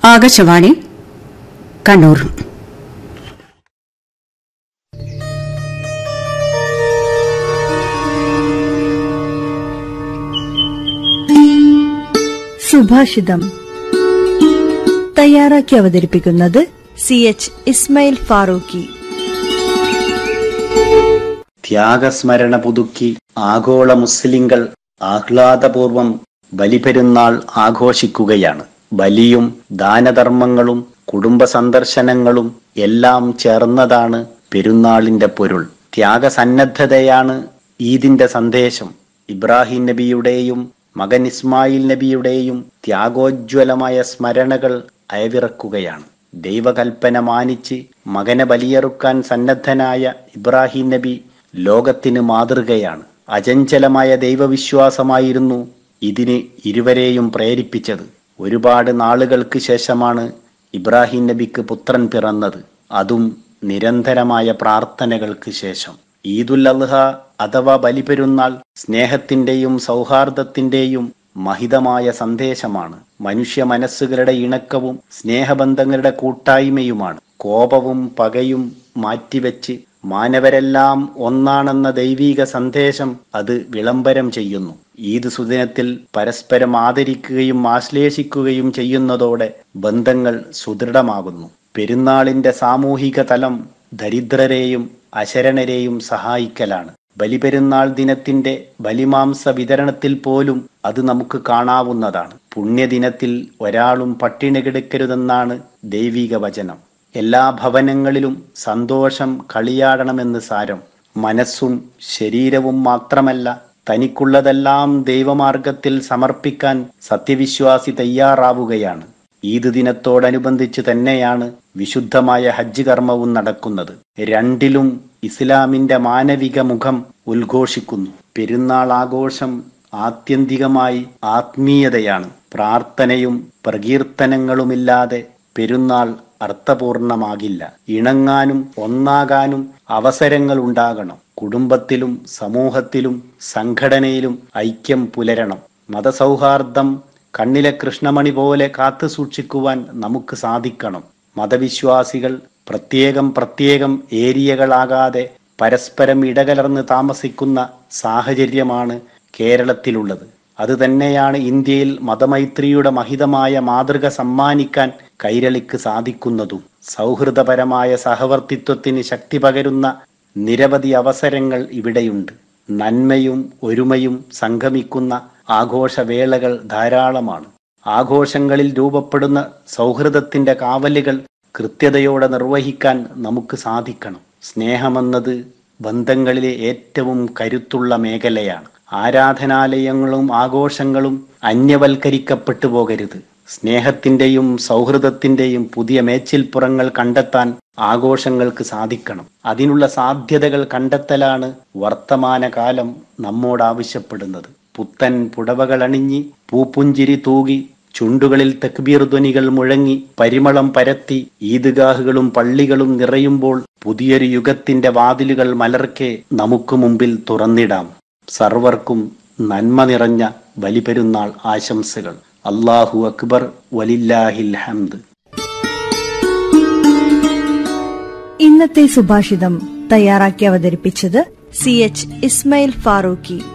ആകാശവാണി കണ്ണൂർ സുഭാഷിതം തയ്യാറാക്കി അവതരിപ്പിക്കുന്നത് സി എച്ച് ഇസ്മായിൽ ഫാറൂഖി ത്യാഗസ്മരണ പുതുക്കി ആഗോള മുസ്ലിങ്ങൾ ആഹ്ലാദപൂർവം ബലിപെരുന്നാൾ ആഘോഷിക്കുകയാണ് ബലിയും ദാനധർമ്മങ്ങളും കുടുംബ സന്ദർശനങ്ങളും എല്ലാം ചേർന്നതാണ് പെരുന്നാളിന്റെ പൊരുൾ ത്യാഗസന്നദ്ധതയാണ് ഈദിന്റെ സന്ദേശം ഇബ്രാഹിം നബിയുടെയും മകൻ ഇസ്മായിൽ നബിയുടെയും ത്യാഗോജ്വലമായ സ്മരണകൾ അയവിറക്കുകയാണ് ദൈവകൽപ്പന മാനിച്ച് മകനെ ബലിയെറുക്കാൻ സന്നദ്ധനായ ഇബ്രാഹിം നബി ലോകത്തിന് മാതൃകയാണ് അചഞ്ചലമായ ദൈവവിശ്വാസമായിരുന്നു ഇതിന് ഇരുവരെയും പ്രേരിപ്പിച്ചത് ഒരുപാട് നാളുകൾക്ക് ശേഷമാണ് ഇബ്രാഹിം നബിക്ക് പുത്രൻ പിറന്നത് അതും നിരന്തരമായ പ്രാർത്ഥനകൾക്ക് ശേഷം ഈദുൽ അദ്ഹ അഥവാ ബലിപെരുന്നാൾ സ്നേഹത്തിന്റെയും സൗഹാർദ്ദത്തിന്റെയും മഹിതമായ സന്ദേശമാണ് മനുഷ്യ മനസ്സുകളുടെ ഇണക്കവും സ്നേഹബന്ധങ്ങളുടെ കൂട്ടായ്മയുമാണ് കോപവും പകയും മാറ്റിവെച്ച് മാനവരെല്ലാം ഒന്നാണെന്ന ദൈവീക സന്ദേശം അത് വിളംബരം ചെയ്യുന്നു ഈദ് സുദിനത്തിൽ പരസ്പരം ആദരിക്കുകയും ആശ്ലേഷിക്കുകയും ചെയ്യുന്നതോടെ ബന്ധങ്ങൾ സുദൃഢമാകുന്നു പെരുന്നാളിന്റെ സാമൂഹിക തലം ദരിദ്രരെയും അശരണരെയും സഹായിക്കലാണ് ബലിപെരുന്നാൾ ദിനത്തിന്റെ ബലിമാംസ വിതരണത്തിൽ പോലും അത് നമുക്ക് കാണാവുന്നതാണ് പുണ്യദിനത്തിൽ ഒരാളും പട്ടിണി കിടക്കരുതെന്നാണ് ദൈവിക വചനം എല്ലാ ഭവനങ്ങളിലും സന്തോഷം കളിയാടണമെന്ന് സാരം മനസ്സും ശരീരവും മാത്രമല്ല തനിക്കുള്ളതെല്ലാം ദൈവമാർഗത്തിൽ സമർപ്പിക്കാൻ സത്യവിശ്വാസി തയ്യാറാവുകയാണ് ഈദ് ദിനത്തോടനുബന്ധിച്ച് തന്നെയാണ് വിശുദ്ധമായ ഹജ്ജ് കർമ്മവും നടക്കുന്നത് രണ്ടിലും ഇസ്ലാമിന്റെ മാനവിക മുഖം ഉദ്ഘോഷിക്കുന്നു പെരുന്നാൾ ആഘോഷം ആത്യന്തികമായി ആത്മീയതയാണ് പ്രാർത്ഥനയും പ്രകീർത്തനങ്ങളുമില്ലാതെ പെരുന്നാൾ അർത്ഥപൂർണമാകില്ല ഇണങ്ങാനും ഒന്നാകാനും അവസരങ്ങൾ ഉണ്ടാകണം കുടുംബത്തിലും സമൂഹത്തിലും സംഘടനയിലും ഐക്യം പുലരണം മതസൗഹാർദ്ദം കണ്ണിലെ കൃഷ്ണമണി പോലെ കാത്തു സൂക്ഷിക്കുവാൻ നമുക്ക് സാധിക്കണം മതവിശ്വാസികൾ പ്രത്യേകം പ്രത്യേകം ഏരിയകളാകാതെ പരസ്പരം ഇടകലർന്ന് താമസിക്കുന്ന സാഹചര്യമാണ് കേരളത്തിലുള്ളത് അത് തന്നെയാണ് ഇന്ത്യയിൽ മതമൈത്രിയുടെ മഹിതമായ മാതൃക സമ്മാനിക്കാൻ കൈരളിക്ക് സാധിക്കുന്നതും സൗഹൃദപരമായ സഹവർത്തിത്വത്തിന് ശക്തി പകരുന്ന നിരവധി അവസരങ്ങൾ ഇവിടെയുണ്ട് നന്മയും ഒരുമയും സംഗമിക്കുന്ന ആഘോഷവേളകൾ ധാരാളമാണ് ആഘോഷങ്ങളിൽ രൂപപ്പെടുന്ന സൗഹൃദത്തിന്റെ കാവലുകൾ കൃത്യതയോടെ നിർവഹിക്കാൻ നമുക്ക് സാധിക്കണം സ്നേഹമെന്നത് ബന്ധങ്ങളിലെ ഏറ്റവും കരുത്തുള്ള മേഖലയാണ് ആരാധനാലയങ്ങളും ആഘോഷങ്ങളും അന്യവൽക്കരിക്കപ്പെട്ടു പോകരുത് സ്നേഹത്തിന്റെയും സൗഹൃദത്തിന്റെയും പുതിയ മേച്ചിൽപ്പുറങ്ങൾ കണ്ടെത്താൻ ആഘോഷങ്ങൾക്ക് സാധിക്കണം അതിനുള്ള സാധ്യതകൾ കണ്ടെത്തലാണ് വർത്തമാനകാലം നമ്മോട് ആവശ്യപ്പെടുന്നത് പുത്തൻ പുടവകൾ അണിഞ്ഞ് പൂപ്പുഞ്ചിരി തൂകി ചുണ്ടുകളിൽ തക്ബീർ ധ്വനികൾ മുഴങ്ങി പരിമളം പരത്തി ഈദ്ഗാഹുകളും പള്ളികളും നിറയുമ്പോൾ പുതിയൊരു യുഗത്തിന്റെ വാതിലുകൾ മലർക്കെ നമുക്ക് മുമ്പിൽ തുറന്നിടാം സർവർക്കും നന്മ നിറഞ്ഞ ബലിപെരുന്നാൾ ആശംസകൾ അള്ളാഹു അക്ബർ വലില്ലാഹിൽ ഹംദ് ഇന്നത്തെ സുഭാഷിതം തയ്യാറാക്കി അവതരിപ്പിച്ചത് സി എച്ച് ഇസ്മായിൽ ഫാറൂഖി